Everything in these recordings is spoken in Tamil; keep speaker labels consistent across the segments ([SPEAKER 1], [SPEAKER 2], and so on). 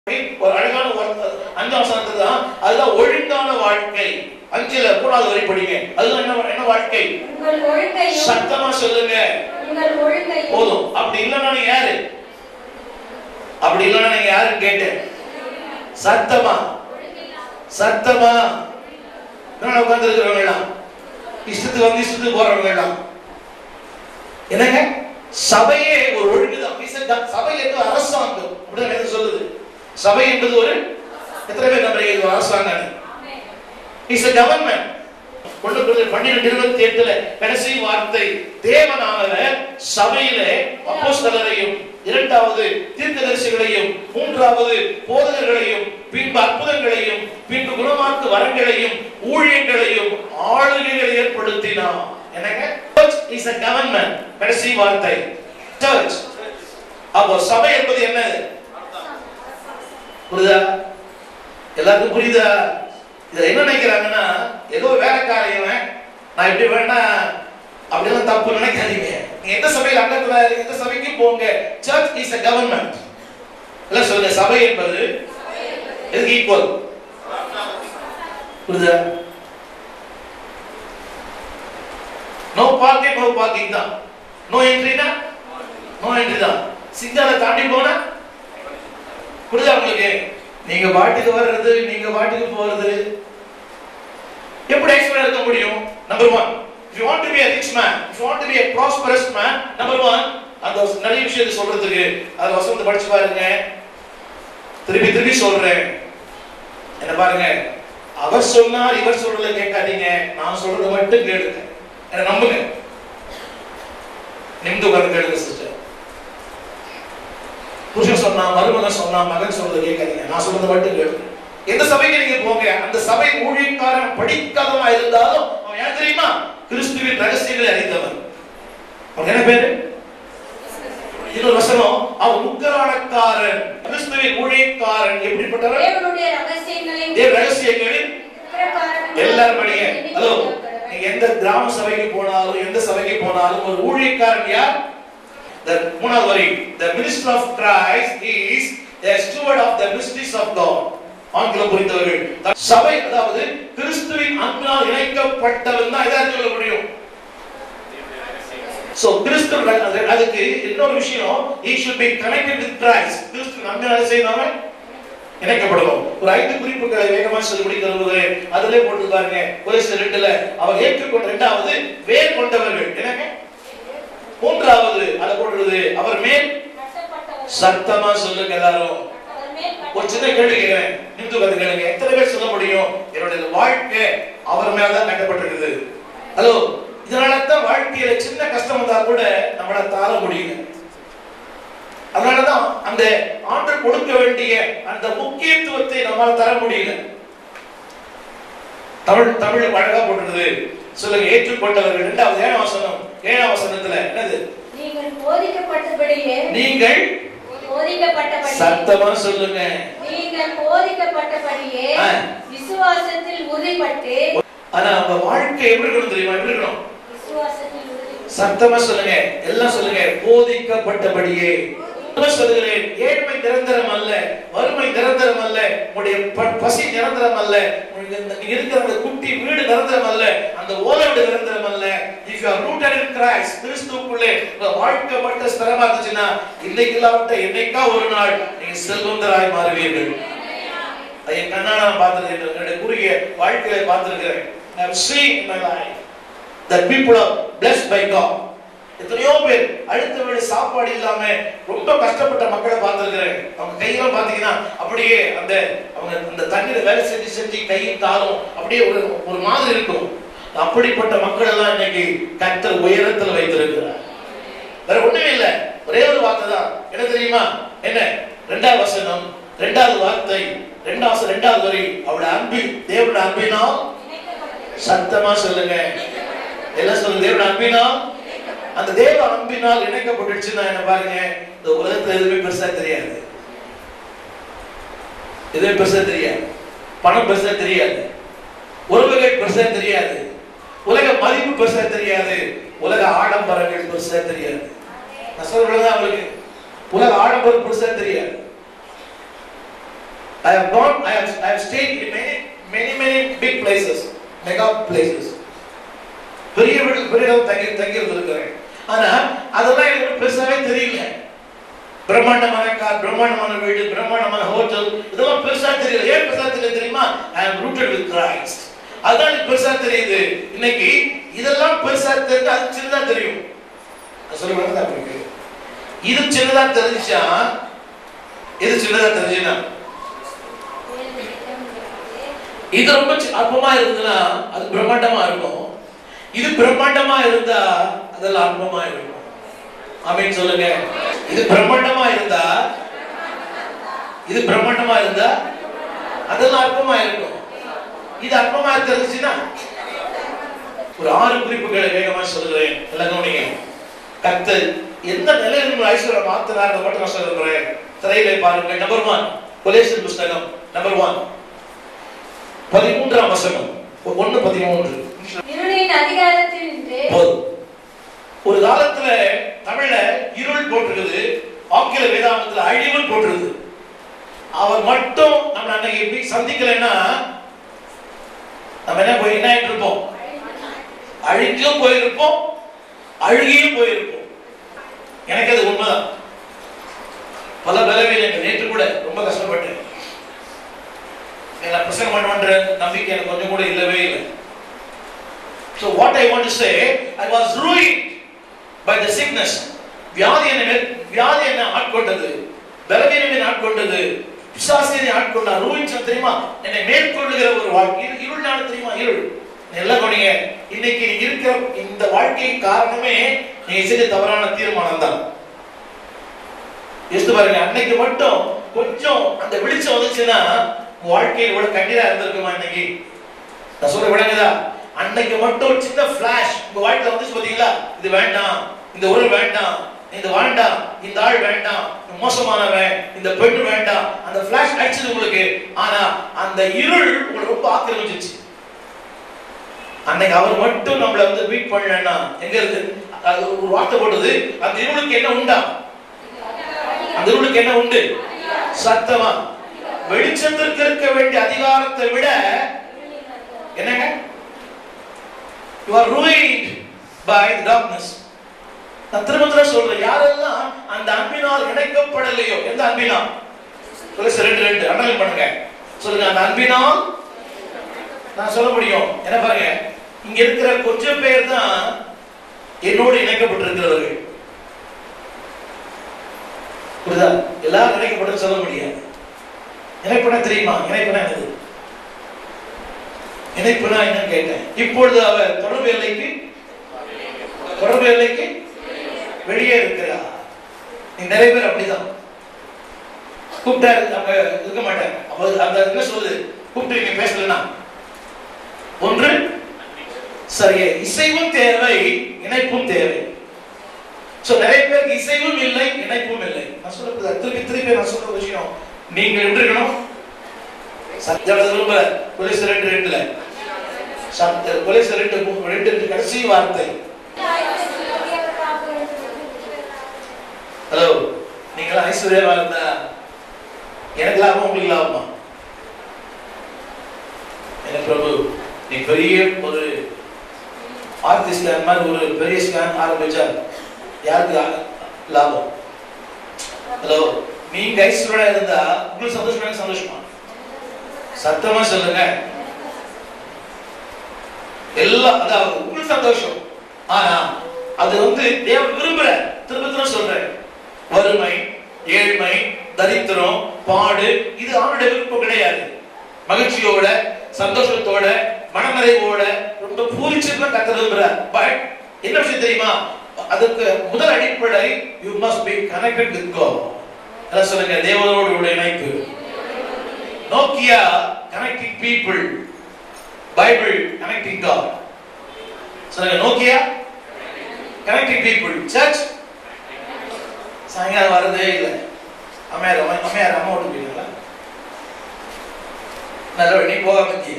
[SPEAKER 1] ஒரு அழகான வார்த்தை அஞ்சாம் வசனத்துல தான் அதுதான் ஒழுங்கான வாழ்க்கை அஞ்சுல மூணாவது வரி படிங்க அதுதான் என்ன என்ன வாழ்க்கை
[SPEAKER 2] உங்கள் ஒழுங்கையும்
[SPEAKER 1] சத்தமா சொல்லுங்க
[SPEAKER 2] உங்கள் ஒழுங்கையும்
[SPEAKER 1] போதும் அப்படி இல்லைன்னா நீங்க யாரு அப்படி இல்லைன்னா நீங்க யாருன்னு கேட்டேன் சத்தமா சத்தமா உட்கார்ந்து இருக்கிறவங்க எல்லாம் இஷ்டத்துக்கு வந்து இஷ்டத்துக்கு போறவங்க எல்லாம் என்னங்க சபையே ஒரு ஒழுங்குதான் He said that சபை என்பது அரசாங்கம் அப்படிதான் வேதம் சொல்லுது சபை என்பது ஒரு எத்தனை பேர் நம்புறீங்க இது ஒரு அரசாங்கம் இஸ் a government ஒன்று குருந்தியர் பன்னிரெண்டு இருபத்தி எட்டுல கடைசி வார்த்தை தேவனானவர் சபையிலே அப்போஸ்தலரையும் இரண்டாவது தீர்க்கதரிசிகளையும் மூன்றாவது போதகர்களையும் பின்பு அற்புதங்களையும் பின்பு குணமாக்கு வரங்களையும் ஊழியங்களையும் ஆளுகைகளை ஏற்படுத்தினார் என்னங்க church is a government கடைசி வார்த்தை church அப்போ சபை என்பது என்னது புரியுதா எல்லாருக்கும் புரியுதா இதுல என்ன நினைக்கிறாங்கன்னா ஏதோ வேலைக்காரன் நான் இப்படி வேணா அப்படிலாம் தப்பு நினைக்காதீங்க நீங்க எந்த சபையில் அங்கத்துல எந்த சபைக்கு போங்க சர்ச் இஸ் a கவர்மெண்ட் இல்ல சொல்லுங்க சபை என்பது எதுக்கு ஈக்குவல் புரியுதா நோ பார்க்கிங் நோ பார்க்கிங் தான் நோ என்ட்ரினா நோ என்ட்ரி தான் சிக்னலை தாண்டி போனா புரியுதா உங்களுக்கு நீங்க பாட்டுக்கு வர்றது நீங்க பாட்டுக்கு போறது எப்படி எக்ஸ்பர்ட் இருக்க முடியும் number one if you want to be a rich man if you want to be a prosperous man number one அந்த நிறைய விஷயத்தை சொல்றதுக்கு அது வசனத்தை படிச்சு பாருங்க திருப்பி திருப்பி சொல்றேன் என்ன பாருங்க அவர் சொன்னார் இவர் சொல்றத கேட்காதீங்க நான் சொல்றத மட்டும் கேளுங்க என்ன நம்புங்க நிமிந்து உட்கார்ந்து கேளுங்க சிஸ்டர் புருஷன் சொன்னா மருமகன் சொன்னா மகன் சொல்றத கேட்காதீங்க நான் சொல்றத மட்டும் கேளுங்க எந்த சபைக்கு நீங்க போங்க அந்த சபை ஊழியக்காரன் படிக்காதவா இருந்தாலும் அவன் யார் தெரியுமா கிறிஸ்துவின் ரகசியங்களை அறிந்தவன் அவன் என்ன பேரு இன்னொரு வசனம் அவன் முக்கரானக்காரன் கிறிஸ்துவின் ஊழியக்காரன் எப்படிப்பட்டவன்
[SPEAKER 2] தேவனுடைய ரகசியங்களையும்
[SPEAKER 1] தேவ ரகசியங்களில்
[SPEAKER 2] பிரகாரங்களும்
[SPEAKER 1] எல்லாரும் படிங்க ஹலோ நீங்க எந்த கிராம சபைக்கு போனாலும் எந்த சபைக்கு போனாலும் ஒரு ஊழியக்காரன் யார் the மூணாவது வரி the minister of Christ is a steward of the mysteries of God ஆங்கிலம் புரிந்தவர்கள் சபை அதாவது கிறிஸ்துவின் அன்பினால் இணைக்கப்பட்டவன் தான் எதாவது சொல்ல முடியும் சோ கிறிஸ்து அது- அதுக்கு இன்னொரு விஷயம் he should be connected with Christ கிறிஸ்துவின் அன்பினால் செய்தவன் இணைக்கப்படணும் ஒரு ஐந்து குறிப்புகளை வேகமா சொல்லி விரும்புகிறேன் அதிலே போட்டு பாருங்க கொலைசர் ரெண்டுல அவர் ஏற்றுக்கொண்ட இரண்டாவது வேர் கொண்டவர்கள் என்னங்க மூன்றாவது அதை போடுறது அவர் மேல்
[SPEAKER 2] கட்டப்பட்டவர்
[SPEAKER 1] சத்தமா சொல்லுங்க எல்லாரும்
[SPEAKER 2] அவர் மேல்
[SPEAKER 1] ஒரு சின்ன கேள்வி கேட்கிறேன் இந்து கதை கேளுங்க எத்தனை பேர் சொல்ல முடியும் என்னுடைய வாழ்க்கை அவர் மேலதான் கட்டப்பட்டிருக்குது ஹலோ இதனால தான் வாழ்க்கையில சின்ன கஷ்டம் வந்தா கூட நம்மளால தாழ முடியல அதனாலதான் அந்த ஆண்டு கொடுக்க வேண்டிய அந்த முக்கியத்துவத்தை நம்மால தர முடியல தமிழ் தமிழ் அழகா போட்டுருது சொல்லுங்க ஏற்றுக்கொண்டவர்கள் இரண்டாவது ஏழாம் வசனம் ஏழாம் வசனத்துல என்னது
[SPEAKER 2] நீங்கள் போதிக்கப்பட்டபடியே
[SPEAKER 1] நீங்கள்
[SPEAKER 2] போதிக்கப்பட்டபடியே
[SPEAKER 1] சத்தமா சொல்லுங்க
[SPEAKER 2] நீங்கள் போதிக்கப்பட்டபடியே
[SPEAKER 1] ஆ.
[SPEAKER 2] விசுவாசத்தில் உறுதிப்பட்டு
[SPEAKER 1] ஆனா உங்க வாழ்க்கை எப்படி இருக்கணும் தெரியுமா எப்படி இருக்கணும்
[SPEAKER 2] விசுவாசத்தில் உறுதி
[SPEAKER 1] சத்தமா சொல்லுங்க எல்லாம் சொல்லுங்க போதிக்கப்பட்டபடியே உண்மை சொல்லுகிறேன் ஏழ்மை நிரந்தரம் அல்ல வறுமை நிரந்தரம் அல்ல உங்களுடைய ப- பசி நிரந்தரம் அல்ல உங்களுக்கு இந்த- நீங்க இருக்கிற அந்த குட்டி வீடு நிரந்தரம் அல்ல அந்த ஓலை வீடு நிரந்தரம் அல்ல if you are rooted in Christ கிறிஸ்துவுக்குள்ளே உங்க வாழ்க்கை மட்டும் ஸ்திரமா இருந்துச்சுன்னா இன்னைக்கு இல்லாவிட்ட என்னைக்கா ஒரு நாள் நீங்க செல்வந்தராய் மாறுவீர்கள் அதை என் கண்ணால நான் பார்த்திருக்கிறேன் என்னுடைய குறுகிய வாழ்க்கையில பார்த்திருக்கிறேன் I have seen in my life that people are blessed by God எத்தனையோ பேர் அடுத்த வேளை சாப்பாடு இல்லாம ரொம்ப கஷ்டப்பட்ட மக்களை பார்த்திருக்கிறேன் அவங்க கையெல்லாம் பாத்தீங்கன்னா அப்படியே அந்த அவங்க அந்த தண்ணீரை வேலை செஞ்சு செஞ்சு கையும் காலும் அப்படியே ஒரு ஒரு மாதிரி இருக்கும் அப்படிப்பட்ட மக்கள் எல்லாம் இன்னைக்கு கத்தர் உயரத்தில் வைத்திருக்கிறார் வேற ஒண்ணுமே இல்ல ஒரே ஒரு வார்த்தை தான் என்ன தெரியுமா என்ன ரெண்டாவது வசனம் ரெண்டாவது வார்த்தை ரெண்டாவது வசனம், ரெண்டாவது வரி அவருடைய அன்பு தேவனுடைய அன்பினால் சத்தமா சொல்லுங்க எல்லாம் சொல்லுங்க தேவனுடைய அன்பினால் அந்த தேவ அன்பினால் இணைக்கப்பட்டுச்சுன்னா என்ன பாருங்க இந்த உலகத்துல எதுவுமே பெருசா தெரியாது எதுவுமே பெருசா தெரியாது பணம் பெருசா தெரியாது உறவுகள் பெருசா தெரியாது உலக மதிப்பு பெருசா தெரியாது உலக ஆடம்பரங்கள் பெருசா தெரியாது நான் சொல்றது அவங்களுக்கு உலக ஆடம்பரம் பெருசா தெரியாது I have gone, I have, I have stayed in many, many, many big places, mega places. பெரிய வீடு பெரிய இடம் தங்கி தங்கி இருந்திருக்கிறேன் ஆனா அதெல்லாம் எனக்கு பெருசாவே தெரியல பிரம்மாண்டமான கார் பிரம்மாண்டமான வீடு பிரம்மாண்டமான ஹோட்டல் இதெல்லாம் பெருசா தெரியல ஏன் பெருசா தெரியல தெரியுமா I am rooted with Christ அதான் எனக்கு பெருசா தெரியுது இன்னைக்கு இதெல்லாம் பெருசா தெரிஞ்சு அது சின்னதா தெரியும் நான் சொல்ல வேண்டாம் உங்களுக்கு இது சின்னதா தெரிஞ்சா இது சின்னதா தெரிஞ்சுனா இது ரொம்ப சி- அற்பமா இருந்ததுன்னா அது பிரம்மாண்டமா இருக்கும் இது பிரம்மாண்டமா இருந்தா அதெல்லாம் அற்பமா இருக்கும் ஆமென் சொல்லுங்க இது பிரம்மாண்டமா இருந்தா இது பிரம்மாண்டமா இருந்தா அதெல்லாம் அற்பமா இருக்கும் இது அற்பமா தெரிஞ்சுன்னா ஒரு ஆறு குறிப்புகளை வேகமா சொல்லுகிறேன் எல்லாம் கவனிங்க கர்த்தர் எந்த நிலையில் உங்கள் ஐஸ்வர்யம் மாத்தினார் மட்டும் நான் சொல்லுகிறேன் திரையிலே பாருங்கள் நம்பர் ஒன் கொலேசன் புஸ்தகம் நம்பர் ஒன் பதிமூன்றாம் வசனம் ஒன்னு பதிமூன்று
[SPEAKER 2] இருளின் அதிகாரத்தில் நின்று
[SPEAKER 1] போதும் ஒரு காலத்துல தமிழ்ல இருள் போட்டிருக்குது ஆங்கில வேதாந்தத்துல அழிவு போட்டிருக்குது அவர் மட்டும் நம்ம அன்னைக்கு போய் சந்திக்கலைன்னா நம்ம என்ன போய் என்ன ஆயிட்டு இருப்போம் அழிக்கும் போயிருப்போம் அழுகியும் போயிருப்போம் எனக்கு அது உண்மைதான் பல பலவீனங்கள் நேற்று கூட ரொம்ப கஷ்டப்பட்டேன் நான் பிரசங்கம் பண்ணுவேன்ற நம்பிக்கை எனக்கு கொஞ்சம் கூட இல்லவே இல்லை So what I want to say, I was ruined by the sickness. வியாதி என்ன வியாதி என்ன ஆட்கொண்டது பலவீனம் என்னை ஆட்கொண்டது பிசாசு என்னை ஆட்கொண்டா ரூயின் தெரியுமா என்னை மேற்கொள்ளுகிற ஒரு வாழ்க்கை இரு- இருள் நாடு தெரியுமா இருள் எல்லாம் கொண்டீங்க இன்னைக்கு நீ இருக்கிற இந்த வாழ்க்கைக்கு காரணமே நீங்க செஞ்ச தவறான தீர்மானம் தான் யோசித்து பாருங்க அன்னைக்கு மட்டும் கொஞ்சம் அந்த வெளிச்சம் வந்துச்சுன்னா உங்க வாழ்க்கையில் இவ்வளவு கண்ணீரா இருந்திருக்குமா இன்னைக்கு நான் சொல்ற விளங்குதா அன்னைக்கு மட்டும் ஒரு சின்ன ஃபிளாஷ் உங்க வாழ்க்கையில வந்துச்சு பாத்தீங்களா இது வேண்டாம் இந்த உறவு வேண்டாம் இந்த வேண்டாம் இந்த ஆள் வேண்டாம் இந்த மோசமானவன் இந்த பெண் வேண்டாம் அந்த ஃபிளாஷ் அடிச்சது உங்களுக்கு ஆனா அந்த இருள் உங்களை ரொம்ப ஆக்கிரமிச்சிச்சு அன்னைக்கு அவர் மட்டும் நம்மள வந்து வீட் பண்ணலன்னா எங்க இருக்கு அது ஒரு வார்த்தை போட்டது அந்த இருளுக்கு என்ன உண்டா அந்த இருளுக்கு என்ன உண்டு சத்தமா வெளிச்சத்திற்கு இருக்க வேண்டிய அதிகாரத்தை விட என்னங்க you are ruined by the darkness நான் திரும்ப திரும்ப சொல்றேன் யாரெல்லாம் அந்த அன்பினால் இணைக்கப்படலையோ எந்த அன்பினால் சொல்லுங்க ரெண்டு ரெண்டு அண்டர்லைன் பண்ணுங்க சொல்லுங்க அந்த அன்பினால் நான் சொல்ல முடியும் என்ன பாருங்க இங்க இருக்கிற கொஞ்சம் பேர் தான் என்னோடு இணைக்கப்பட்டிருக்கிறவர்கள் புரியுதா எல்லாரும் இணைக்கப்பட்டு சொல்ல முடியாது இணைப்புனா தெரியுமா இணைப்புனா என்னது இணைப்புனா என்னன்னு கேட்டேன் இப்பொழுது அவர் தொடர்பு எல்லைக்கு தொடர்பு எல்லைக்கு வெளியே இருக்கிறார் நீ நிறைய பேர் அப்படிதான் கூப்பிட்டாரு அங்க இருக்க மாட்டேன் அப்போ அந்த என்ன சொல்லுது கூப்பிட்டு நீங்க பேசலன்னா ஒன்று சரியே இசைவும் தேவை இணைப்பும் தேவை சோ நிறைய பேருக்கு இசைவும் இல்லை இணைப்பும் இல்லை நான் சொல்றது திருப்பி திருப்பி நான் சொல்ற விஷயம் நீங்க எப்படி இருக்கணும் சத்தியம் விரும்ப கொலிஸ் ரெண்டு ரெண்டுல சத்த கொலிஸ் ரெண்டு மூ- ரெண்டு ரெண்டு கடைசி வார்த்தை ஹலோ நீங்களாம் ஐஸ்வர்யமா இருந்தா எனக்கு லாபம் உங்களுக்கு லாபமா என்ன பிரபு நீ பெரிய ஒரு ஆர்த்தி ஸ்கேன் மாதிரி ஒரு பெரிய ஸ்கேன் ஆரம்பிச்சா யாருக்கு லா- லாபம் ஹலோ நீங்க ஐஸ்வர்யா இருந்தா உங்களுக்கு சந்தோஷமா எனக்கு சந்தோஷமா சத்தமா சொல்லுங்க எல்லாம் அதாவது உங்களுக்கு சந்தோஷம் ஆனா அது வந்து தேவன் விரும்புற திரும்ப திரும்ப சொல்றேன் வறுமை ஏழ்மை தரித்திரம் பாடு இது அவனுடைய விருப்பம் கிடையாது மகிழ்ச்சியோட சந்தோஷத்தோட மனநிறைவோட ரொம்ப பூரிச்சிருந்தா கத்த விரும்புறார் பட் என்ன விஷயம் தெரியுமா அதுக்கு முதல் அடிப்படை you must be connected with God எல்லாம் சொல்லுங்க தேவனோடு உள்ள இணைப்பு Nokia connecting people Bible connecting God சொல்லுங்க நோக்கியா கனெக்டிங் பீப்புள் சர்ச் சாயங்காலம் வரதே இல்லை அம்மையார் அம்மா அம்மையார் அம்மா விட்டு போயிருங்களா நல்ல நீ போக பத்தி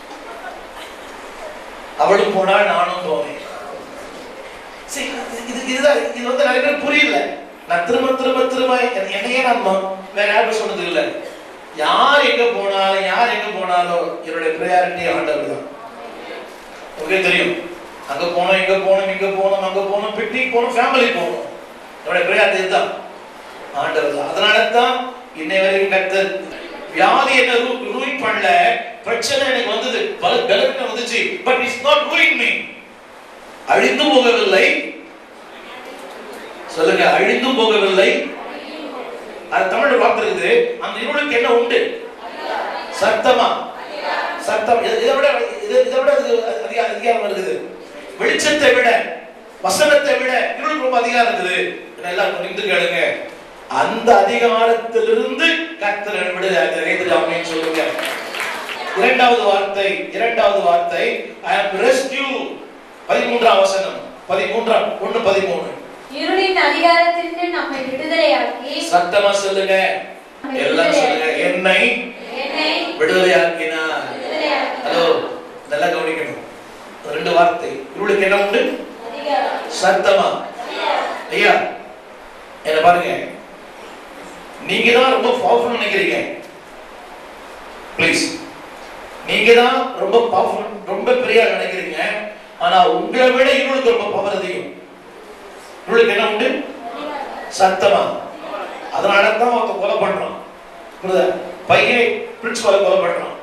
[SPEAKER 1] அவளும் போனாள் நானும் போனேன் சரி, இது- இது இதுதான் இது வந்து நிறைய பேர் புரியல நான் திரும்ப திரும்ப திரும்ப என்- என்னையே நான் ம- வேற யாரும் சொன்னது இல்லை யார் எங்க போனாலும் யார் எங்க போனாலும் என்னுடைய ப்ரையாரிட்டி ஆண்டவர் தான் உங்களுக்கு தெரியும் அங்க போனோம் இங்க போனோம் இங்க போனோம் அங்க போனோம் பிக்னிக் போனோம் ஃபேமிலி போனோம் என்னுடைய ப்ரையாரிட்டி தான் ஆண்டவர் தான் அதனால தான் இன்னை வரைக்கும் கர்த்தர் வியாதி என்ன ரூயின் பண்ணல பிரச்சனை எனக்கு வந்தது பல பலவீனம் வந்துச்சு but it's not ruin me அழிந்து போகவில்லை சொல்லுங்க அழிந்து போகவில்லை அது தமிழ் வார்த்தை இருக்குது அந்த இருளுக்கு என்ன உண்டு சத்தமா சத்தம் இதை இதை விட இது இதை விட அது அதிக அதிகாரம் இருக்குது வெளிச்சத்தை விட வசனத்தை விட இருளுக்கு ரொம்ப அதிகாரம் இருக்குது என்ன எல்லாம் புரிந்து கேளுங்க அந்த அதிகாரத்திலிருந்து கர்த்தர் விடுதலை அப்படின்னு சொல்லுங்க இரண்டாவது வார்த்தை இரண்டாவது வார்த்தை ஐ அம் ரெஸ்கியூ பதிமூன்றாம் வசனம் பதிமூன்றாம் ஒண்ணு பதிமூணு
[SPEAKER 2] இருளின் அதிகாரத்திற்கு நம்மை விடுதலையாக்கி
[SPEAKER 1] சத்தமா சொல்லுங்க எல்லாம் சொல்லுங்க என்னை
[SPEAKER 2] என்னை
[SPEAKER 1] விடுதலையாக்கினார்
[SPEAKER 2] விடுதலையாக்கி
[SPEAKER 1] ஹலோ நல்லா கவனிக்கணும் ரெண்டு வார்த்தை இருளுக்கு என்ன உண்டு
[SPEAKER 2] அதிகாரம்
[SPEAKER 1] சத்தமா ஐயா என்ன பாருங்க நீங்க தான் ரொம்ப பவர்ஃபுல் நினைக்கிறீங்க ப்ளீஸ் நீங்க தான் ரொம்ப பவர்ஃபுல் ரொம்ப பெரிய ஆள் நினைக்கிறீங்க ஆனா உங்களை விட இருளுக்கு ரொம்ப பவர் அதிகம் இருளுக்கு என்ன உண்டு சத்தமா அதனால தான் ஒருத்தன் கொலை பண்றான் புரியுதா பையன் பிரின்சிபாலை கொலை பண்றான்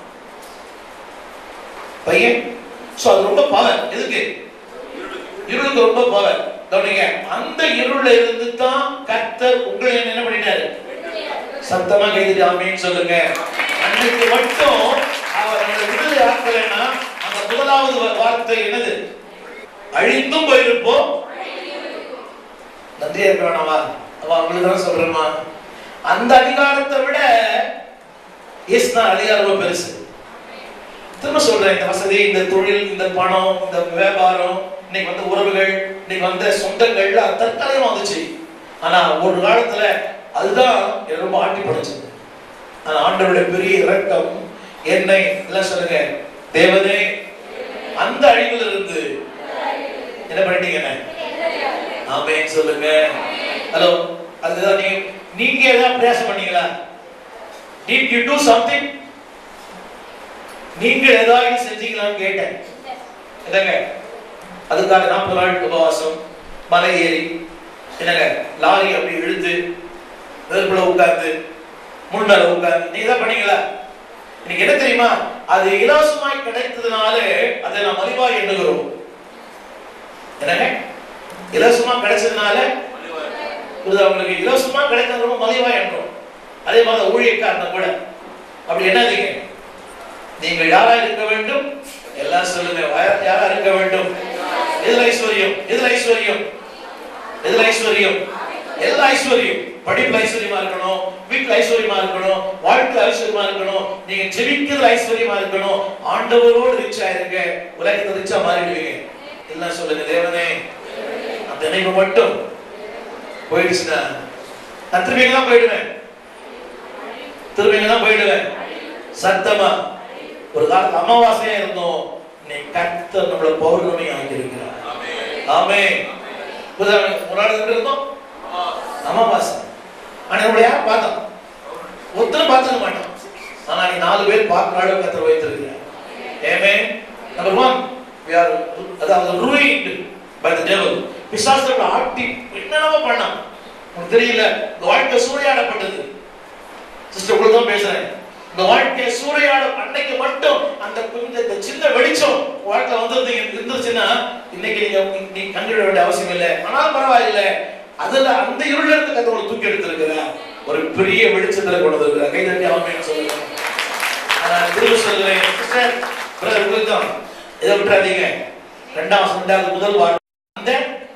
[SPEAKER 1] பையன் சோ அது ரொம்ப பவர் எதுக்கு இருளுக்கு ரொம்ப பவர் கவனிங்க அந்த இருள்ல இருந்து தான் கர்த்தர் உங்களை என்ன பண்ணிட்டாரு சத்தமா கைதிட்டு ஆமேன்னு சொல்லுங்க அன்னைக்கு மட்டும் அவர் நம்மளை விடுதலை ஆக்கலைன்னா அந்த முதலாவது வா- வார்த்தை என்னது அழிந்தும் போயிருப்போம் நன்றியா இருக்க வேணாமா அவ அவங்களுக்கு தான் சொல்றேம்மா அந்த அதிகாரத்தை விட இயேசுதான் அதிகாரம் ரொம்ப பெருசு திரும்ப சொல்றேன் இந்த வசதி இந்த தொழில் இந்த பணம் இந்த வியாபாரம் இன்னைக்கு வந்து உறவுகள் இன்னைக்கு வந்த சொந்தங்கள் அது தற்காலிகமா வந்துச்சு ஆனா ஒரு காலத்துல அதுதான் என்னை ரொம்ப ஆட்டி படைச்சது ஆனா ஆண்டவருடைய பெரிய இரக்கம் என்னை எல்லாம் சொல்லுங்க தேவனே அந்த அழிவில் இருந்து என்ன பண்ணிட்டீங்க என்ன ஆமென் சொல்லுங்க ஹலோ அதுதான் நீங்க நீங்க ஏதாவது பிரயாசம் பண்ணீங்களா டிட் யூ டு சம்திங் நீங்க ஏதாவது செஞ்சீங்களான்னு கேட்டேன் என்னங்க அதுக்காக நாற்பது நாள் உபவாசம் மலை ஏறி என்னங்க லாரி அப்படி இழுத்து வெறுப்புல உட்கார்ந்து முள் மேல உட்கார்ந்து நீங்க தான் பண்ணீங்களா இன்னைக்கு என்ன தெரியுமா அது இலவசமாய் கிடைத்ததுனால அதை நாம் மலிவாய் எண்ணுகிறோம் என்னங்க இலவசமா கிடைச்சதுனால புரியுதா உங்களுக்கு இலவசமா கிடைத்தது ரொம்ப மலிவாய் எண்ணுறோம் அதே மாதிரி தான் ஊழியக்காரன் கூட அப்படி என்னதுங்க நீங்கள் யாரா இருக்க வேண்டும் எல்லாம் சொல்லுங்க வய- யாரா இருக்க வேண்டும் எதுல ஐஸ்வர்யம் எதுல ஐஸ்வர்யம் எதுல ஐஸ்வர்யம் எல்லா ஐஸ்வர்யம் படிப்புல ஐஸ்வர்யமா இருக்கணும் வீட்டுல ஐஸ்வர்யமா இருக்கணும் வாழ்க்கையில ஐஸ்வர்யமா இருக்கணும் நீங்க ஜெபிக்கிறதுல ஐஸ்வர்யமா இருக்கணும் ஆண்டவரோடு ரிச்சா இருங்க உலகத்தை ரிச்சா மாறிடுவீங்க எல்லாம் சொல்லுங்க தேவனே அந்த நினைவு மட்டும் போயிடுச்சுன்னா நான் திரும்பி தான் போயிடுவேன் திரும்பி தான் போயிடுவேன் சத்தமா ஒரு காலத்துல அமாவாசையா இருந்தோம் நீ கர்த்தர் நம்மள பௌர்ணமி ஆக்கியிருக்கிறார் ஆமே புதன் ஒரு நாள் எங்க இருந்தோம் அமாவாசை ஆனா நம்மள யார் பார்த்தோம் ஒருத்தரும் பார்த்துக்க மாட்டோம் ஆனா நீ நாலு பேர் பார்க்கிற அளவுக்கு கத்தர் வைத்திருக்கிறார் ஏமே நம்பர் ஒன் we are அதாவது ruined by the devil பிசாசோட ஆட்டி என்னென்னமோ பண்ணான் உனக்கு தெரியல இந்த வாழ்க்கை சூறையாடப்பட்டது சிஸ்டர் உங்களுக்கு தான் பேசுறேன் இந்த வாழ்க்கை சூறையாட அன்னைக்கு மட்டும் அந்த கொஞ்சம் இந்த சின்ன வெளிச்சம் வாழ்க்கை வந்தது இருந்துச்சுன்னா இன்னைக்கு நீங்க நீ கண்டுட வேண்டிய அவசியம் இல்லை ஆனால் பரவாயில்லை அதுல அந்த இருள இருந்து கத்தவங்களை தூக்கி எடுத்திருக்கிற ஒரு பெரிய வெளிச்சத்துல கொண்டு வந்திருக்கிற கை தட்டி அவன் சொல்லுங்க நான் திரும்ப சொல்லுறேன் சிஸ்டர் பிரதர் உங்களுக்கு தான் இதை விட்டுறாதீங்க ரெண்டாம் ரெண்டாவது முதல் வாரம் அந்த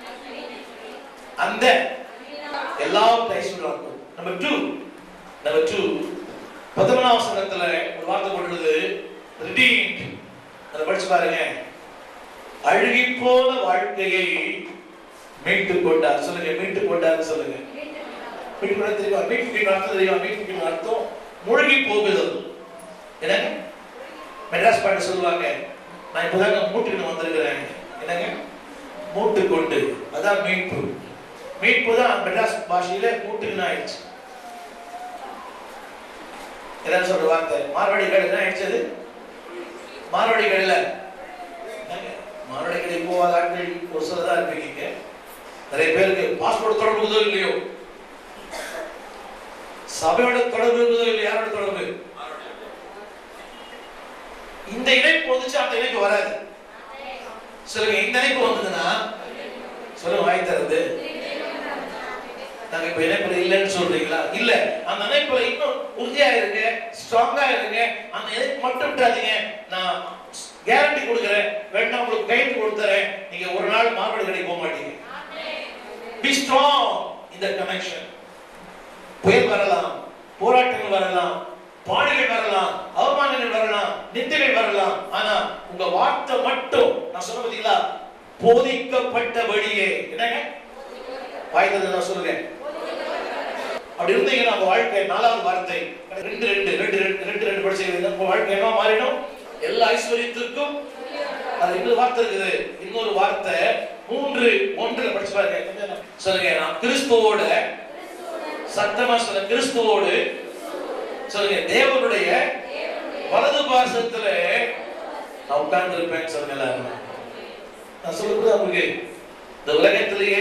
[SPEAKER 1] அந்த எல்லாரும் கை சொல்றாங்க நம்பர் டூ நம்பர் டூ பதிமூணாம் வசனத்துல ஒரு வார்த்தை போட்டுருது redeemed அதை படிச்சு பாருங்க அழுகி போன வாழ்க்கையை மீட்டு கொண்டார் சொல்லுங்க மீட்டு கொண்டார் சொல்லுங்க மீட்டு கொண்டா தெரியுமா மீட்டு அர்த்தம் தெரியுமா மீட்டு அர்த்தம் மூழ்கி போகுதல் என்னங்க மெட்ராஸ் பாட்டு சொல்லுவாங்க நான் இப்பதாங்க மூட்டுக்கு வந்திருக்கிறேன் என்னங்க மூட்டு கொண்டு அதான் மீட்பு மீட்பு தான் மெட்ராஸ் பாஷையில மூட்டுக்குன்னு ஆயிடுச்சு என்ன சொல்ற வார்த்தை மார்வாடி கடை என்ன ஆயிடுச்சது மார்வாடி கடையில என்னங்க, மார்வாடி கடை போகாத ஆட்கள் ஒரு சிலர் தான் இருப்பீங்க இங்க. நிறைய பேருக்கு பாஸ்போர்ட் தொடர்பு இருக்குதோ இல்லையோ சபையோட தொடர்பு இருக்குதோ இல்லையோ யாரோட தொடர்பு இந்த இணைப்பு வந்துச்சு அந்த இணைப்பு வராது சொல்லுங்க இந்த இணைப்பு வந்ததுன்னா சொல்லுங்க வாய் திறந்து நாங்க இப்ப இணைப்புல இல்லைன்னு சொல்றீங்களா இல்ல அந்த இணைப்புல இன்னும் உறுதியா இருங்க ஸ்ட்ராங்கா இருங்க அந்த இணைப்பு மட்டும் விட்டாதீங்க நான் கேரண்டி கொடுக்குறேன் வேண்டாம் உங்களுக்கு கைட் கொடுத்துறேன் நீங்க ஒரு நாள் மார்படி கடைக்கு போக மாட்டீங்க பி ஸ்ட்ராங் இந்த கனெக்ஷன் புயல் வரலாம் போராட்டங்கள் வரலாம் பாடுகள் வரலாம் அவமானங்கள் வரலாம் நிந்தைகள் வரலாம் ஆனா உங்க வார்த்தை மட்டும் நான் சொன்ன பாத்தீங்களா போதிக்கப்பட்டபடியே என்னங்க வாய்த்தது நான் சொல்லுங்க அப்படி இருந்தீங்கன்னா உங்க வாழ்க்கை நாலாவது வார்த்தை ரெண்டு ரெண்டு ரெண்டு ரெண்டு ரெண்டு ரெண்டு படிச்சு உங்க வாழ்க்கை என்ன மாறிடும் எல்லா ஐஸ்வர்யத்திற்கும் அது இன்னொரு வார்த்தை இருக்குது இன்னொரு வார்த்தை மூன்று ஒன்றுல படிச்சு பாருங்க கொஞ்சம் சொல்லுங்க நான் கிறிஸ்துவோட சத்தமா சொல்ல கிறிஸ்துவோடு சொல்லுங்க தேவனுடைய வலது பாசத்துல நான் உட்கார்ந்து இருப்பேன் சொல்லுங்க எல்லாரும் நான் சொல்லுறது அவங்களுக்கு இந்த உலகத்திலேயே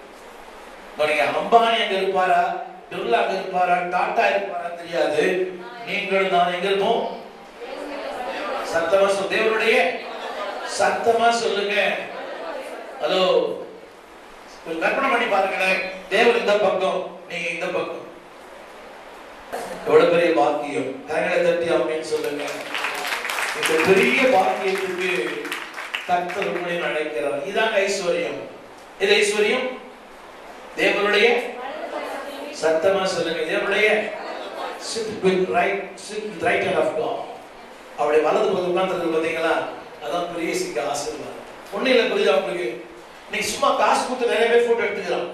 [SPEAKER 1] நீங்க அம்பானி அங்க இருப்பாரா பிர்லா அங்க இருப்பாரா டாடா இருப்பாரா தெரியாது நீங்கள் நான் எங்க இருப்போம் சத்தமா சொல் தேவனுடைய சத்தமா சொல்லுங்க ஹலோ கொஞ்சம் கற்பனை பண்ணி பாருங்களேன் தேவன் இந்த பக்கம் நீங்க இந்த பக்கம் எவ்வளவு பெரிய பாக்கியம் கரங்களை தட்டி அப்படின்னு சொல்லுங்க இந்த பெரிய பாக்கியத்துக்கு கர்த்தர் உங்களை அழைக்கிறார் இதாங்க ஐஸ்வர்யம் இது ஐஸ்வர்யம் தேவனுடைய சத்தமா சொல்லுங்க தேவனுடைய sit with right sit with right hand of God அப்படி வலது பக்கம் உட்கார்ந்து பாத்தீங்களா அதான் பெரிய சிங்க ஆசீர்வாதம் ஒண்ணு இல்ல புரியுதா உங்களுக்கு நீங்க சும்மா காசு கொடுத்து நிறைய பேர் போட்டோ எடுத்துக்கலாம்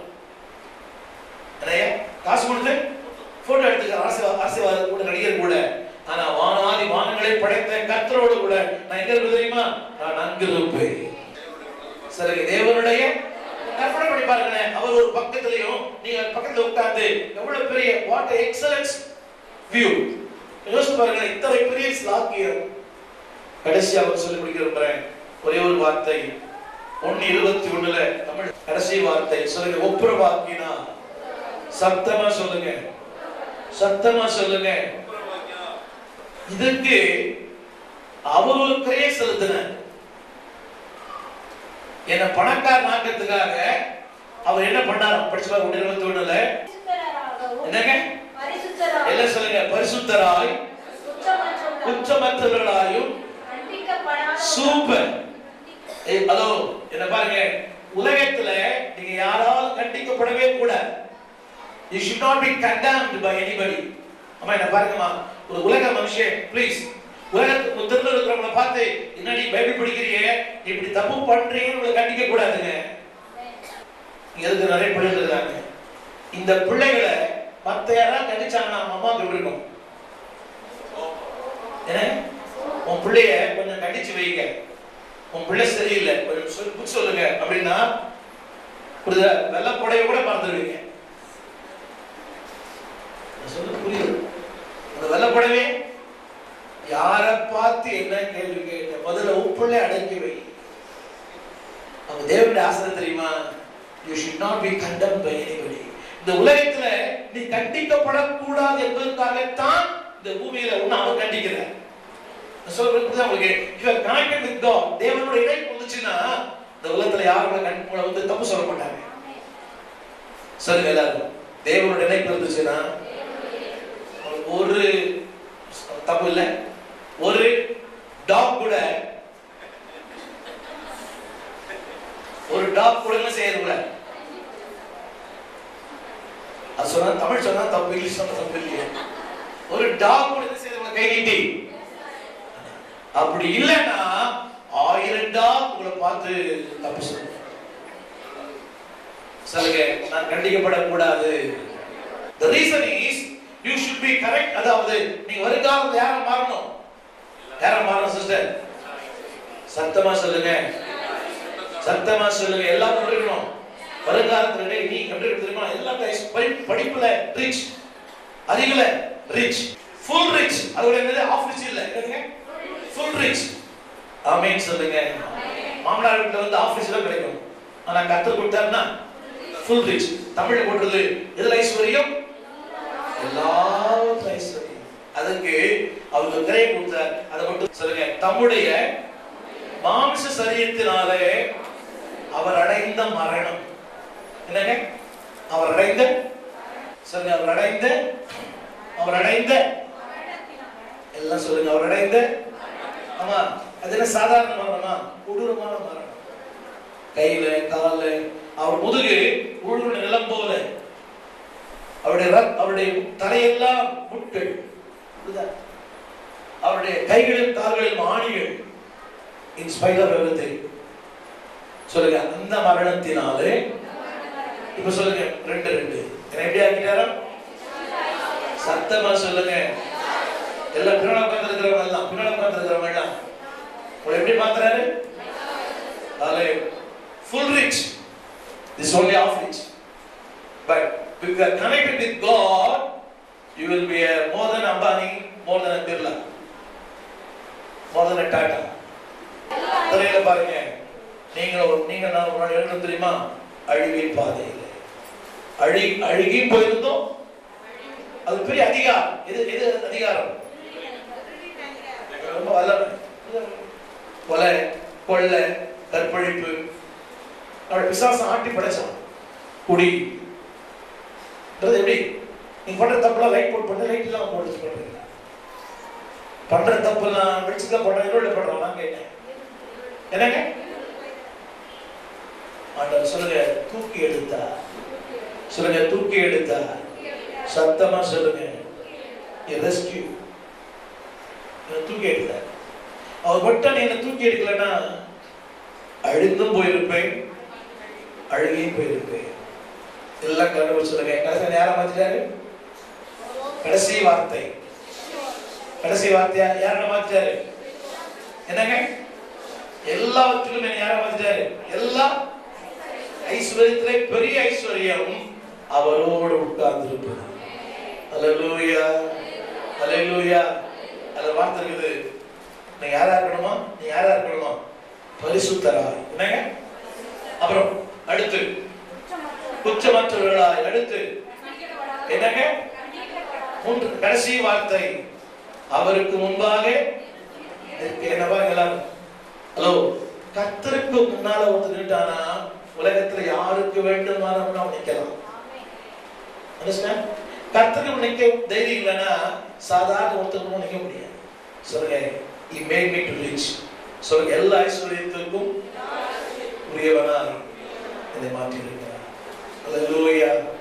[SPEAKER 1] நிறைய காசு கொடுத்து போட்டோ எடுத்துக்கலாம் ஆசீர்வாத ஆசீர்வாதம் கூட நடிகர் கூட ஆனா வானாதி வானங்களை படைத்த கர்த்தரோடு கூட நான் எங்க இருப்பது தெரியுமா நான் அங்கு இருப்பேன் சரி தேவனுடைய கற்பனை பண்ணி பாருங்களேன் அவர் ஒரு பக்கத்துலயும் நீங்க பக்கத்துல உட்கார்ந்து எவ்வளவு பெரிய வாட் எக்ஸலன்ஸ் வியூ யோசிச்சு பாருங்க இத்தனை பெரிய ஸ்லாக்கியம் கடைசியா அவர் சொல்லி முடிக்க விரும்புறேன் ஒரே ஒரு வார்த்தை ஒன்னு இருபத்தி ஒண்ணுல தமிழ் கடைசி வார்த்தை சொல்லுங்க ஒப்புரவாக்கினா சத்தமா சொல்லுங்க சத்தமா சொல்லுங்க இதுக்கு அவர் ஒரு கிரையை செலுத்தினார் என்ன பணக்கார ஆக்கிறதுக்காக அவர் என்ன பண்ணார் படிச்சு பாருங்க ஒன்று இருபத்தி ஒண்ணுல
[SPEAKER 2] பரிசுத்தராகவும்
[SPEAKER 1] என்னங்க
[SPEAKER 2] பரிசுத்தராகவும்
[SPEAKER 1] எல்லாம் சொல்லுங்க பரிசுத்தராய்
[SPEAKER 2] குற்றமற்றவர்களாகவும்
[SPEAKER 1] குற்றமற்றவர்களாயும்
[SPEAKER 2] தண்டிக்கப்படாத
[SPEAKER 1] சூப்பர் ஏய், ஹலோ என்ன பாருங்க உலகத்துல நீங்க யாராலும் கண்டிக்கப்படவே கூடாது you should not be condemned by anybody அம்மா என்ன பாருங்கம்மா ஒரு உலக மனுஷன் ப்ளீஸ் உலகத்துக்கு முத்திரில் இருக்கிறவங்கள பார்த்து என்னடி பைபிள் படிக்கிறியே இப்படி தப்பு பண்றீங்கன்னு உங்களை கண்டிக்க கூடாதுங்க இங்க எதுக்கு நிறைய பிள்ளைகள் இருக்காங்க இந்த பிள்ளைகளை மத்த யாராவது கண்டிச்சாங்கன்னா அவங்க அம்மாவுக்கு எப்படி இருக்கும் என்ன உன் பிள்ளைய கொஞ்சம் கண்டிச்சு வைங்க உன் பிள்ளை சரியில்லை கொஞ்சம் சொல்லி புத்தி சொல்லுங்க அப்படின்னா புரியுதா வெள்ளை புடைய கூட மறந்துடுவீங்க நான் சொல்றது புரியுது அந்த வெள்ளை புடவை யார பார்த்து என்ன கேள்வி கேட்ட முதல்ல உப்புள்ளே அடக்கி வை அவங்க தேவனுடைய ஆசை தெரியுமா you should not be condemned by anybody இந்த உலகத்துல நீ கண்டிக்கப்படக்கூடாது என்பதற்காகத்தான் இந்த பூமியில ஒண்ணு அவன் கண்டிக்கிறார் நான் சொல்றது புரியுதா உங்களுக்கு if you are connected with God தேவனோட இணைப்பு வந்துச்சுன்னா இந்த உலகத்துல யாரும் உங்களை கண் உங்களை வந்து தப்பு சொல்ல மாட்டாங்க சொல்லுங்க எல்லாரும் தேவனோட இணைப்பு இருந்துச்சுன்னா உங்களுக்கு ஒரு தப்பு இல்ல ஒரு டாக் கூட ஒரு டாக் கூட என்ன செய்யறது கூட அது சொன்னா தமிழ் சொன்னா தப்பு இங்கிலீஷ் சொன்னா தப்பு இல்லையா ஒரு டாக் கூட என்ன செய்யறது கை நீட்டி அப்படி இல்லைன்னா ஆயிரம் டாக் உங்களை பார்த்து தப்பு சொல்லுங்க சொல்லுங்க நான் கண்டிக்கப்படக்கூடாது the reason is you should be correct அதாவது நீங்க வருங்காலத்துல யார மாறணும் யார மாறணும் சிஸ்டர் சத்தமா சொல்லுங்க சத்தமா சொல்லுங்க எல்லாரும் இருக்கணும் வருங்காலத்துல டேய், நீ எப்படி இருக்கு தெரியுமா எல்லா guys படி- படிப்புல ரிச் அறிவுல ரிச் ஃபுல் ரிச் அதோட என்னது ஆஃப் ரிச் இல்ல என்னதுங்க ஃபுல் ரிச் ஆமென் சொல்லுங்க மாமனார் வீட்டுல வந்து ஆஃப் ரிச் தான் கிடைக்கும் ஆனா கத்தர் கொடுத்தாருன்னா ஃபுல் ரிச் தமிழ்ல போடுறது எதுல ஐஸ்வர்யம் எல்லாவற்றும் ஐஸ்வர்யம் அதுக்கு அவருக்கு கிரைய கொடுத்தார் அதை மட்டும் சொல்லுங்க தம்முடைய மாம்ச சரீரத்தினாலே அவர் அடைந்த மரணம் என்னங்க அவர் அடைந்த சொல்லுங்க அவர் அடைந்த அவர் அடைந்த எல்லாம் சொல்லுங்க அவர் அடைந்த ஆமா அது என்ன சாதாரண மரணமா கொடூரமான மரணம் கையில கால்ல அவர் முதுகு உழுவின நிலம் போல அவருடைய ரத்- அவருடைய தலையெல்லாம் முட்கள் புரியுதா? அவருடைய கைகளில் கால்களில் ஆணிகள் இன் ஸ்பைட் ஆஃப் எவ்ரிதிங் சொல்லுங்க அந்த மரணத்தினாலே இப்ப சொல்லுங்க ரெண்டு ரெண்டு என்ன எப்படி ஆக்கிட்டாரா சத்தமா சொல்லுங்க எல்லாம் பின்னாடி உட்கார்ந்து இருக்கிறவங்க எல்லாம் பின்னாடி உட்கார்ந்து இருக்கிறவங்க எல்லாம் உங்களை எப்படி மாத்துறாரு அதிலே full rich this only half rich but if you are connected with God you will be a more than Ambani more than a Birla more than a Tata திரையில பாருங்க நீங்க ஒரு நீங்க நான் ஒரு நாள் எழுதணும் தெரியுமா அழிவின் பாதையில் அழி அழுகி போயிருந்தோம் அது பெரிய அதிகாரம் எது எது அதிகாரம் ரொம்ப வல்லமை கொலை கொள்ளை கற்பழிப்பு அவருடைய பிசாசம் ஆட்டி படைச்சான் குடி இது எப்படி நீங்க பண்ற தப்புலாம் லைட் போட்டு பண்ண லைட் எல்லாம் போட்டு பண்றீங்க பண்ற தப்புலாம் வெளிச்சத்துல பண்ற இருள பண்றோம் நான் கேட்டேன் என்னங்க ஆண்டவர் சொல்லுங்க தூக்கி எடுத்தா சொல்லுங்க தூக்கி எடுத்தா சத்தமா சொல்லுங்க ரெஸ்கியூ தூக்கி எடுத்தார் அவர் மட்டும் நீ என்ன தூக்கி எடுக்கலன்னா அழுந்தும் போயிருப்பேன் அழுகியும் போயிருப்பேன் எல்லாம் கடவுள் சொல்லுங்க கடைசி யாரை மாத்திட்டாரு கடைசி வார்த்தை கடைசி வார்த்தையா யாரை மாத்திட்டாரு என்னங்க எல்லாவற்றிலும் என்ன யாரை மாத்திட்டாரு எல்லாம் ஐஸ்வர்யத்திலே பெரிய ஐஸ்வர்யம் அவரோடு உட்கார்ந்து இருப்பது அல்லேலூயா அல்லேலூயா அதுல வார்த்தை இருக்குது நீ யாரா இருக்கணுமா நீ யாரா இருக்கணுமா பரிசுத்தராய் என்னங்க அப்புறம் அடுத்து குற்றமற்றவர்களாய் அடுத்து என்னங்க மூன்று கடைசி வார்த்தை அவருக்கு முன்பாக நிற்க. என்னவா எல்லாரும் ஹலோ கத்தருக்கு முன்னால ஒருத்தர் நின்றானா உலகத்துல யாருக்கு வேண்டுமானாலும் அவன் நிக்கலாம் Understand? கர்த்தருக்கு நிக்க தைரியம் இல்லைன்னா சாதாரண ஒருத்தருக்கும் நிக்க முடியாது சொல்லுங்க he made me to reach சொல்லுங்க எல்லா ஐஸ்வர்யத்திற்கும் உரியவனாய் என்னை மாற்றி இருக்கிறார் Hallelujah